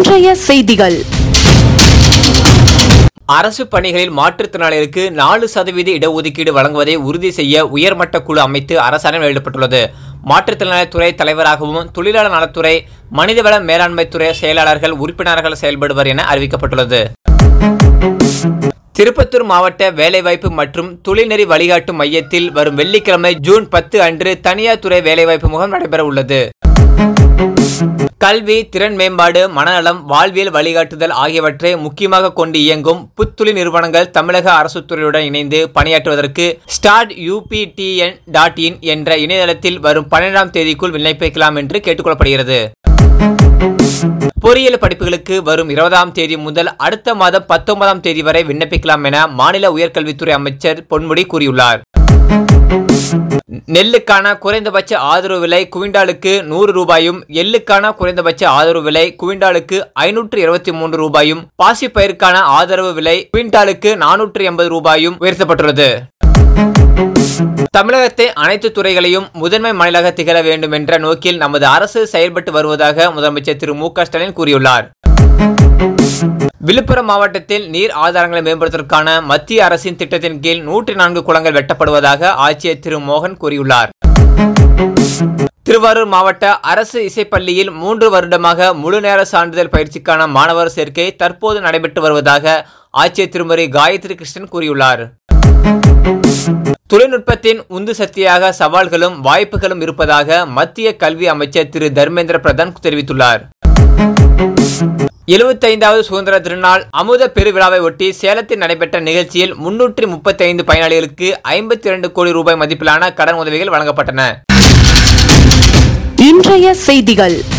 இன்றைய செய்திகள் அரசு பணிகளில் மாற்றுத்திறனாளிகளுக்கு நாலு சதவீத இடஒதுக்கீடு வழங்குவதை உறுதி செய்ய உயர்மட்ட குழு அமைத்து அரசாணை வெளியிடப்பட்டுள்ளது மாற்றுத்திறனாளி துறை தலைவராகவும் தொழிலாளர் நலத்துறை மனிதவள மேலாண்மை துறை செயலாளர்கள் உறுப்பினர்கள் செயல்படுவர் என அறிவிக்கப்பட்டுள்ளது திருப்பத்தூர் மாவட்ட வேலைவாய்ப்பு மற்றும் தொழில்நெறி வழிகாட்டு மையத்தில் வரும் வெள்ளிக்கிழமை ஜூன் பத்து அன்று தனியார் துறை வேலைவாய்ப்பு முகாம் நடைபெற உள்ளது கல்வி திறன் மேம்பாடு மனநலம் வாழ்வியல் வழிகாட்டுதல் ஆகியவற்றை முக்கியமாக கொண்டு இயங்கும் புத்துளி நிறுவனங்கள் தமிழக அரசு துறையுடன் இணைந்து பணியாற்றுவதற்கு ஸ்டார்ட் யூபிடிஎன் டாட் இன் என்ற இணையதளத்தில் வரும் பன்னிரெண்டாம் தேதிக்குள் விண்ணப்பிக்கலாம் என்று கேட்டுக்கொள்ளப்படுகிறது பொறியியல் படிப்புகளுக்கு வரும் இருபதாம் தேதி முதல் அடுத்த மாதம் பத்தொன்பதாம் தேதி வரை விண்ணப்பிக்கலாம் என மாநில உயர்கல்வித்துறை அமைச்சர் பொன்முடி கூறியுள்ளார் நெல்லுக்கான குறைந்தபட்ச ஆதரவு விலை குவிண்டாலுக்கு நூறு ரூபாயும் எள்ளுக்கான குறைந்தபட்ச ஆதரவு விலை குவிண்டாலுக்கு ஐநூற்று இருபத்தி மூன்று ரூபாயும் பாசிப்பயிர்க்கான ஆதரவு விலை குவிண்டாலுக்கு நானூற்று எண்பது ரூபாயும் உயர்த்தப்பட்டுள்ளது தமிழகத்தை அனைத்து துறைகளையும் முதன்மை மாநிலமாக திகழ வேண்டும் என்ற நோக்கில் நமது அரசு செயல்பட்டு வருவதாக முதலமைச்சர் திரு மு க ஸ்டாலின் கூறியுள்ளார் விழுப்புரம் மாவட்டத்தில் நீர் ஆதாரங்களை மேம்படுத்துவதற்கான மத்திய அரசின் திட்டத்தின் கீழ் நூற்றி நான்கு குளங்கள் வெட்டப்படுவதாக ஆட்சியர் திரு மோகன் கூறியுள்ளார் திருவாரூர் மாவட்ட அரசு இசைப்பள்ளியில் மூன்று வருடமாக முழு நேர சான்றிதழ் பயிற்சிக்கான மாணவர் சேர்க்கை தற்போது நடைபெற்று வருவதாக ஆட்சியர் திருமதி காயத்ரி கிருஷ்ணன் கூறியுள்ளார் தொழில்நுட்பத்தின் உந்து சக்தியாக சவால்களும் வாய்ப்புகளும் இருப்பதாக மத்திய கல்வி அமைச்சர் திரு தர்மேந்திர பிரதான் தெரிவித்துள்ளார் எழுபத்தைந்தாவது சுதந்திர திருநாள் அமுத பெருவிழாவை ஒட்டி சேலத்தில் நடைபெற்ற நிகழ்ச்சியில் முன்னூற்றி முப்பத்தி ஐந்து பயனாளிகளுக்கு ஐம்பத்தி இரண்டு கோடி ரூபாய் மதிப்பிலான கடன் உதவிகள் வழங்கப்பட்டன இன்றைய செய்திகள்